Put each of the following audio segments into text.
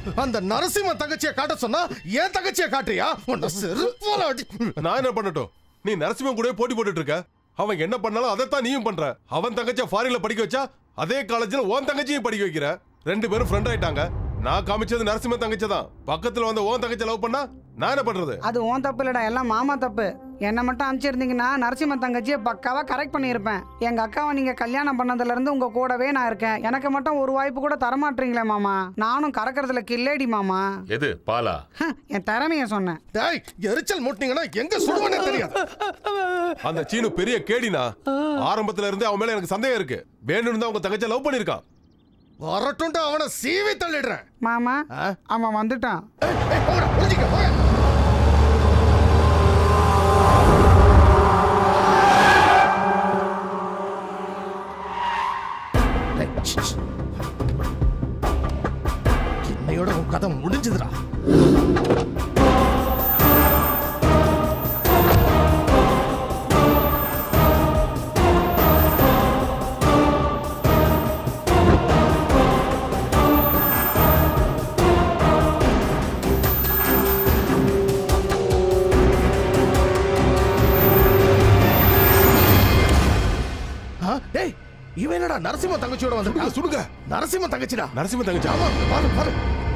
அந்த நரசிம்ம தங்கச்சியை காட்ட சொன்னா ஏன் தங்கச்சியை காட்டுறியா உன்னை செருப்பால அடி நான் என்ன பண்ணட்டும் நீ நரசிம்மன் கூட போட்டி போட்டுட்டு இருக்க அவன் என்ன பண்ணாலும் அதைத்தான் நீயும் பண்ற அவன் தங்கச்சியை ஃபாரின்ல படிக்க வச்சா அதே காலேஜ்ல உன் தங்கச்சியும் படிக்க வைக்கிற ரெண்டு பேரும் ஃப்ரெண்ட் ஆயிட்டாங்க நான் காமிச்சது நரசிம்ம தங்கச்சி தான் பக்கத்துல வந்து உன் தங்கச்சி லவ் பண்ணா நான் என்ன பண்றது அது உன் தப்பு இல்லடா எல்லாம் மாமா தப்பு என்னை மட்டும் அனுப்பிச்சிருந்தீங்கன்னா நரசிம்ம தங்கச்சியை பக்காவா கரெக்ட் பண்ணியிருப்பேன் எங்க அக்காவை நீங்க கல்யாணம் பண்ணதுல இருந்து உங்க கூடவே நான் இருக்கேன் எனக்கு மட்டும் ஒரு வாய்ப்பு கூட தரமாட்டீங்களே மாமா நானும் கறக்கறதுல கில்லேடி மாமா எது பாலா ஹம், என் திறமைய சொன்னேன் டேய் எரிச்சல் மூட்டினீங்கன்னா எங்க சுடுவனே தெரியாது அந்த சீனு பெரிய கேடினா ஆரம்பத்துல இருந்தே அவன் மேல எனக்கு சந்தேகம் இருக்கு வேணும்னு தான் உங்க தங்கச்சியை லவ் பண்ணிருக்கான் வரட்டும்ட்டு அவனை சீவி தள்ளிடுறேன் மாமா ஆ? அவன் வந்துட்டான் ஏய், ஏய், போங்கடா, ஒளிஞ்சிக்க, போங்க. டேய், ஷ், ஷ். இன்னையோட உன் கதை முடிஞ்சதுடா ஆ, டேய் இவன் என்னடா நரசிம்ம தங்கச்சியோட வந்திருக்கான் சுடுங்க நரசிம்ம தங்கச்சிடா நரசிம்ம தங்கச்சி ஆமா பாரு பாரு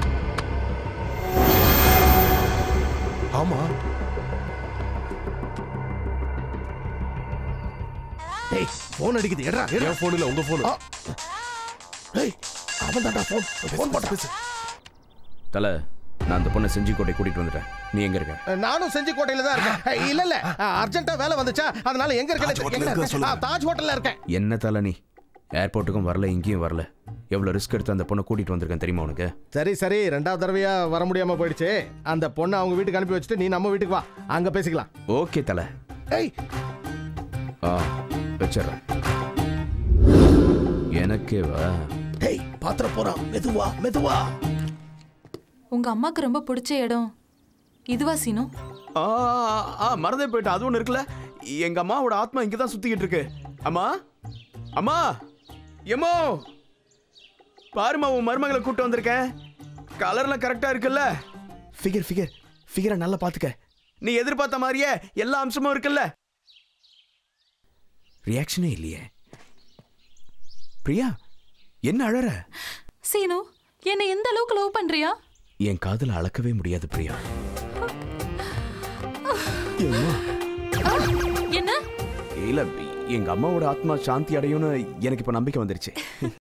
ஆமா டேய் போன் அடிக்குது எடா எடா என் போன் இல்ல உங்க போன் ஆ. டேய் அவன் தான்டா போன் போன் போட்டு பேசு தல நான் அந்த பொண்ணை செஞ்சிக்கோட்டை கூட்டிட்டு வந்துட்டேன் நீ எங்க இருக்க நானும் செஞ்சி கோட்டையில தான் இருக்கேன் ஏய், இல்ல இல்ல அர்ஜென்ட்டா வேலை வந்துச்சா அதனால எங்க இருக்கேன் தாஜ் ஹோட்டல்ல இருக்கேன் என்ன தல நீ ஏர்போர்ட்டுக்கும் வரல இங்கேயும் வரல எவ்வளவு ரிஸ்க் எடுத்து அந்த பொண்ணை கூட்டிட்டு வந்திருக்கேன் தெரியுமா உனக்கு சரி சரி ரெண்டாவது தடவையா வர முடியாம போயிடுச்சு அந்த பொண்ணை அவங்க வீட்டுக்கு அனுப்பி வச்சுட்டு நீ நம்ம வீட்டுக்கு வா அங்க பேசிக்கலாம் ஓகே தல ஏய் ஆ வச்சிடுறேன் எனக்கே வா டேய் பாத்திர போறான் மெதுவா மெதுவா உங்க அம்மாக்கு ரொம்ப பிடிச்ச இடம் இதுவா சீனு ஆ ஆ மறந்தே போயிட்டேன் அது ஒன்று இருக்குல்ல எங்க அம்மாவோட ஆத்மா இங்கே தான் சுத்திக்கிட்டு இருக்கு அம்மா அம்மா எம்மோ பாருமா உன் மருமகளை கூட்டு வந்திருக்கேன் கலர்லாம் கரெக்டா இருக்குல்ல ஃபிகர் ஃபிகர் ஃபிகரை நல்லா பாத்துக்க நீ எதிர்பார்த்த மாதிரியே எல்லா அம்சமும் இருக்குல்ல ரியாக்ஷனே இல்லையே பிரியா என்ன அழற சீனு என்னை எந்த அளவுக்கு லவ் பண்றியா என் காதுல அளக்கவே முடியாது பிரியா என்ன இல்ல எங்க அம்மாவோட ஆத்மா சாந்தி அடையும்னு எனக்கு இப்ப நம்பிக்கை வந்துருச்சு